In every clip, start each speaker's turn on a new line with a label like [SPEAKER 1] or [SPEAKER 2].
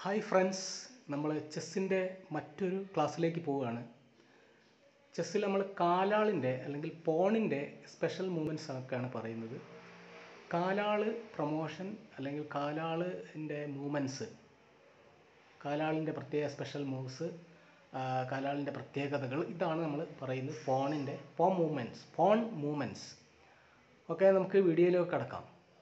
[SPEAKER 1] hi friends നമ്മൾ ചെസ്സിൻ്റെ മറ്റൊരു ക്ലാസ്സിലേക്ക് പോവുകയാണ് ചെസ്സിൽ നമ്മൾ കാലാളിൻ്റെ അല്ലെങ്കിൽ പോണിൻ്റെ സ്പെഷ്യൽ മൂവ്മെൻറ്റ്സ് ഒക്കെയാണ് പറയുന്നത് കാലാള് പ്രൊമോഷൻ അല്ലെങ്കിൽ കാലാളിൻ്റെ മൂവ്മെൻറ്റ്സ് കാലാളിൻ്റെ പ്രത്യേക സ്പെഷ്യൽ മൂവ്സ് കാലാളിൻ്റെ പ്രത്യേകതകൾ ഇതാണ് നമ്മൾ പറയുന്നത് പോണിൻ്റെ pawn movements pawn movements okay നമുക്ക് വീഡിയോയിലേക്ക് കടക്കാം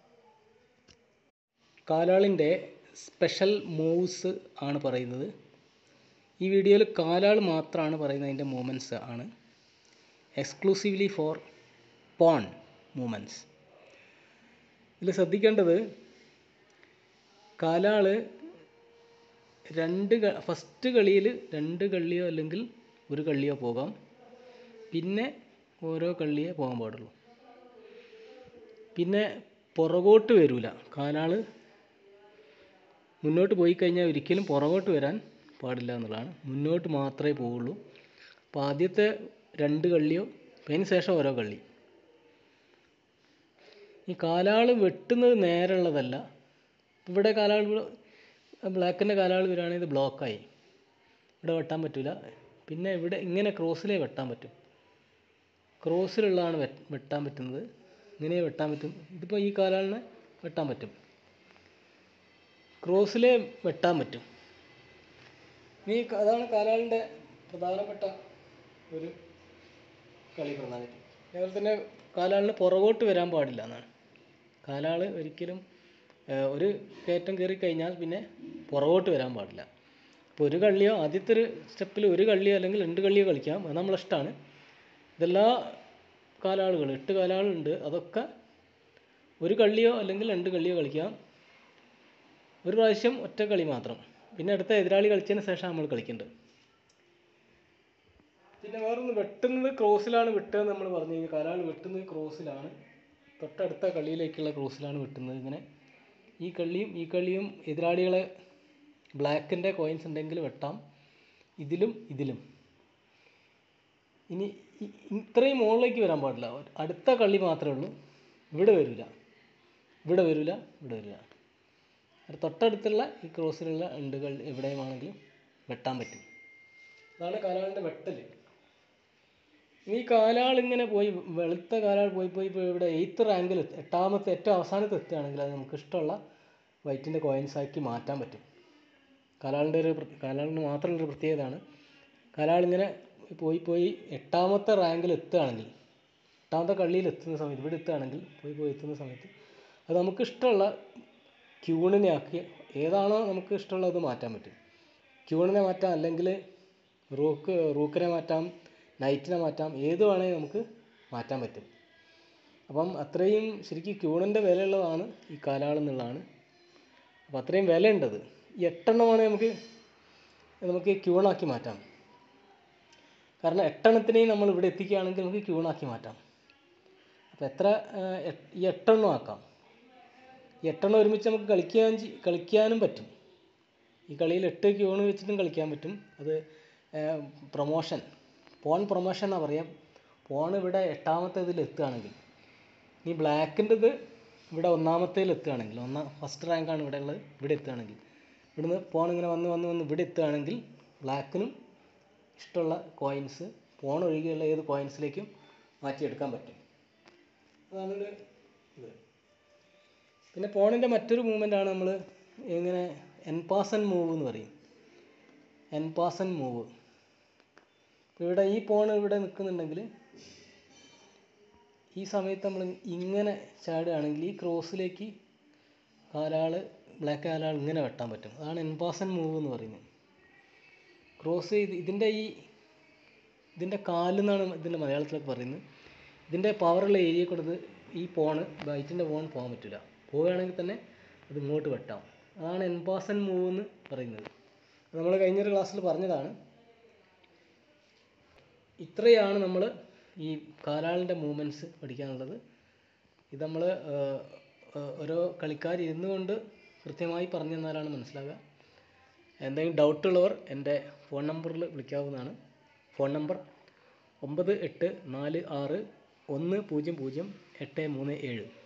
[SPEAKER 1] കാലാളിൻ്റെ സ്പെഷ്യൽ മൂവ്സ് ആണ് പറയുന്നത് ഈ വീഡിയോയിൽ കാലാൾ മാത്രമാണ് പറയുന്നത് അതിൻ്റെ മൂവ്മെൻറ്റ്സ് ആണ് എക്സ്ക്ലൂസീവ്ലി ഫോർ പോൺ മൂവ്മെൻറ്റ്സ് ഇതിൽ ശ്രദ്ധിക്കേണ്ടത് കാലാൾ രണ്ട് ഫസ്റ്റ് കളിയിൽ രണ്ട് കള്ളിയോ അല്ലെങ്കിൽ ഒരു കള്ളിയോ പോകാം പിന്നെ ഓരോ കള്ളിയേ പോകാൻ പാടുള്ളൂ പിന്നെ പുറകോട്ട് വരില്ല കാലാൾ മുന്നോട്ട് പോയി കഴിഞ്ഞാൽ ഒരിക്കലും പുറകോട്ട് വരാൻ പാടില്ല എന്നുള്ളതാണ് മുന്നോട്ട് മാത്രമേ പോവുള്ളൂ അപ്പോൾ ആദ്യത്തെ രണ്ട് കള്ളിയോ അതിന് ശേഷം ഓരോ കള്ളി ഈ കാലാൾ വെട്ടുന്നത് നേരെയുള്ളതല്ല ഇവിടെ കാലാൾ ബ്ലാക്കിൻ്റെ കാലാൾ വരികയാണെങ്കിൽ ഇത് ബ്ലോക്കായി ഇവിടെ വെട്ടാൻ പറ്റില്ല പിന്നെ ഇവിടെ ഇങ്ങനെ ക്രോസിലേ വെട്ടാൻ പറ്റും ക്രോസിലുള്ളതാണ് വെട്ടാൻ പറ്റുന്നത് ഇങ്ങനെ വെട്ടാൻ പറ്റും ഇതിപ്പോൾ ഈ കാലാളിനെ വെട്ടാൻ പറ്റും ക്രോസിലെ വെട്ടാൻ പറ്റും ഈ അതാണ് കാലാളിൻ്റെ പ്രധാനപ്പെട്ട ഒരു കളി പ്രധാനമായിട്ടും അതുപോലെ തന്നെ കാലാളിന് പുറകോട്ട് വരാൻ പാടില്ല എന്നാണ് കാലാൾ ഒരിക്കലും ഒരു കയറ്റം കയറി കഴിഞ്ഞാൽ പിന്നെ പുറകോട്ട് വരാൻ പാടില്ല അപ്പോൾ ഒരു കള്ളിയോ ആദ്യത്തെ ഒരു സ്റ്റെപ്പിൽ ഒരു കള്ളിയോ അല്ലെങ്കിൽ രണ്ട് കള്ളിയോ കളിക്കാം അത് നമ്മളെ ഇഷ്ടമാണ് ഇതെല്ലാ കാലാളുകൾ എട്ട് കാലാളുണ്ട് അതൊക്കെ ഒരു കള്ളിയോ അല്ലെങ്കിൽ രണ്ട് കള്ളിയോ കളിക്കാം ഒരു പ്രാവശ്യം ഒറ്റ കളി മാത്രം പിന്നെ അടുത്ത എതിരാളി കളിച്ചതിന് ശേഷം നമ്മൾ കളിക്കേണ്ടത് പിന്നെ വേറൊന്ന് വെട്ടുന്നത് ക്രോസിലാണ് വെട്ടുക നമ്മൾ പറഞ്ഞു കഴിഞ്ഞാൽ കാലാൾ വെട്ടുന്നത് ക്രോസിലാണ് തൊട്ടടുത്ത കളിയിലേക്കുള്ള ക്രോസിലാണ് വെട്ടുന്നത് ഇങ്ങനെ ഈ കള്ളിയും ഈ കളിയും എതിരാളികളെ ബ്ലാക്കിൻ്റെ കോയിൻസ് ഉണ്ടെങ്കിൽ വെട്ടാം ഇതിലും ഇതിലും ഇനി ഇത്രയും മുകളിലേക്ക് വരാൻ പാടില്ല അടുത്ത കളി മാത്രമേ ഉള്ളൂ ഇവിടെ വരില്ല ഇവിടെ വരില്ല ഇവിടെ വരില്ല തൊട്ടടുത്തുള്ള ഈ ക്രോസിലുള്ള ഉണ്ടുകൾ എവിടെയുമാണെങ്കിലും വെട്ടാൻ പറ്റും അതാണ് കാലാളിൻ്റെ വെട്ടൽ ഈ കാലാൾ ഇങ്ങനെ പോയി വെളുത്ത കാലാൾ പോയി പോയി പോയി ഇവിടെ എയ്ത്ത് റാങ്കിൽ എട്ടാമത്തെ ഏറ്റവും അവസാനത്ത് എത്തുകയാണെങ്കിൽ അത് നമുക്ക് ഇഷ്ടമുള്ള വൈറ്റിൻ്റെ കോയിൻസ് ആക്കി മാറ്റാൻ പറ്റും കാലാളിൻ്റെ ഒരു കാലാളിന് മാത്രമുള്ളൊരു പ്രത്യേകതയാണ് കാലാളിങ്ങനെ പോയി പോയി എട്ടാമത്തെ റാങ്കിൽ എത്തുകയാണെങ്കിൽ എട്ടാമത്തെ കള്ളിയിൽ എത്തുന്ന സമയത്ത് ഇവിടെ എത്തുകയാണെങ്കിൽ പോയി പോയി എത്തുന്ന സമയത്ത് അത് നമുക്ക് ഇഷ്ടമുള്ള ക്യൂണിനെ ആക്കി ഏതാണോ നമുക്ക് ഇഷ്ടമുള്ളത് മാറ്റാൻ പറ്റും ക്യൂണിനെ മാറ്റാം അല്ലെങ്കിൽ റൂക്ക് റൂക്കിനെ മാറ്റാം നൈറ്റിനെ മാറ്റാം ഏത് വേണമെങ്കിൽ നമുക്ക് മാറ്റാൻ പറ്റും അപ്പം അത്രയും ശരിക്കും ക്യൂണിൻ്റെ വിലയുള്ളതാണ് ഈ കാലാൾ എന്നുള്ളതാണ് അപ്പം അത്രയും വിലയുണ്ടത് ഈ എട്ടെണ്ണമാണെങ്കിൽ നമുക്ക് നമുക്ക് ക്യൂണാക്കി മാറ്റാം കാരണം എട്ടെണ്ണത്തിനെയും നമ്മൾ ഇവിടെ എത്തിക്കുകയാണെങ്കിൽ നമുക്ക് ക്യൂണാക്കി മാറ്റാം അപ്പോൾ എത്ര ഈ എട്ടെണ്ണം ആക്കാം ഈ എട്ടെണ്ണം ഒരുമിച്ച് നമുക്ക് കളിക്കാൻ കളിക്കാനും പറ്റും ഈ കളിയിൽ എട്ട് ക്യൂണ് വെച്ചിട്ടും കളിക്കാൻ പറ്റും അത് പ്രൊമോഷൻ പോൺ പ്രൊമോഷൻ എന്നാണ് പറയാം പോൺ ഇവിടെ എട്ടാമത്തെ ഇതിൽ എത്തുകയാണെങ്കിൽ ഈ ബ്ലാക്കിൻ്റെത് ഇവിടെ ഒന്നാമത്തേൽ എത്തുകയാണെങ്കിൽ ഒന്നാം ഫസ്റ്റ് റാങ്കാണ് ഇവിടെ ഉള്ളത് ഇവിടെ എത്തുകയാണെങ്കിൽ ഇവിടുന്ന് പോൺ ഇങ്ങനെ വന്ന് വന്ന് വന്ന് ഇവിടെ എത്തുകയാണെങ്കിൽ ബ്ലാക്കിനും ഇഷ്ടമുള്ള കോയിൻസ് പോൺ ഒഴികെയുള്ള ഏത് കോയിൻസിലേക്കും മാറ്റിയെടുക്കാൻ പറ്റും അതാണ് ഇത് പിന്നെ പോണിൻ്റെ മറ്റൊരു മൂവ്മെൻ്റ് ആണ് നമ്മൾ ഇങ്ങനെ എൻപാസൻ മൂവ് എന്ന് പറയും എൻപാസൻ മൂവ് ഇപ്പോൾ ഇവിടെ ഈ പോൺ ഇവിടെ നിൽക്കുന്നുണ്ടെങ്കിൽ ഈ സമയത്ത് നമ്മൾ ഇങ്ങനെ ചാടുകയാണെങ്കിൽ ഈ ക്രോസിലേക്ക് കാലാൾ ബ്ലാക്ക് കാലാൾ ഇങ്ങനെ വെട്ടാൻ പറ്റും അതാണ് എൻപാസൻ മൂവ് എന്ന് പറയുന്നത് ക്രോസ് ചെയ്ത് ഇതിൻ്റെ ഈ ഇതിൻ്റെ കാലെന്നാണ് ഇതിൻ്റെ മലയാളത്തിലൊക്കെ പറയുന്നത് ഇതിൻ്റെ പവറുള്ള ഏരിയ കൊടുത്ത് ഈ പോണ് വൈറ്റിൻ്റെ പോൺ പോകാൻ പറ്റില്ല പോവുകയാണെങ്കിൽ തന്നെ അത് ഇങ്ങോട്ട് വെട്ടാം അതാണ് എൻപാസൻ മൂവ് എന്ന് പറയുന്നത് നമ്മൾ കഴിഞ്ഞൊരു ക്ലാസ്സിൽ പറഞ്ഞതാണ് ഇത്രയാണ് നമ്മൾ ഈ കാലാളിൻ്റെ മൂവ്മെൻറ്റ്സ് പഠിക്കാനുള്ളത് ഇത് നമ്മൾ ഓരോ കളിക്കാർ ഇരുന്നു കൊണ്ട് കൃത്യമായി പറഞ്ഞു തന്നാലാണ് മനസ്സിലാവുക എന്തെങ്കിലും ഡൗട്ടുള്ളവർ എൻ്റെ ഫോൺ നമ്പറിൽ വിളിക്കാവുന്നതാണ് ഫോൺ നമ്പർ ഒമ്പത് എട്ട് നാല് ആറ് ഒന്ന് പൂജ്യം പൂജ്യം എട്ട് മൂന്ന് ഏഴ്